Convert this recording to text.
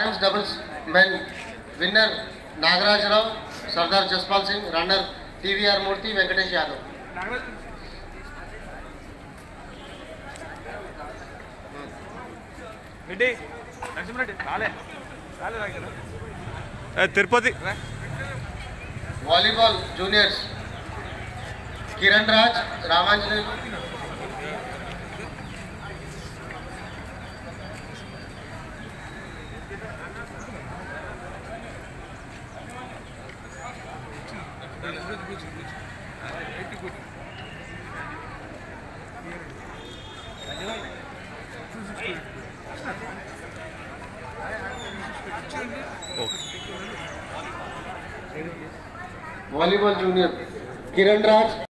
bottoms doubles men winner Nagarajarao Sardar Jaspal Singh runner TVR Murthy Venkatesh Yadav Reddy Narasimhareddy రాలే రాలే రాగలరు Tirupati volleyball juniors Kiran Raj Ramanjaneyulu volleyball junior Kiran Raj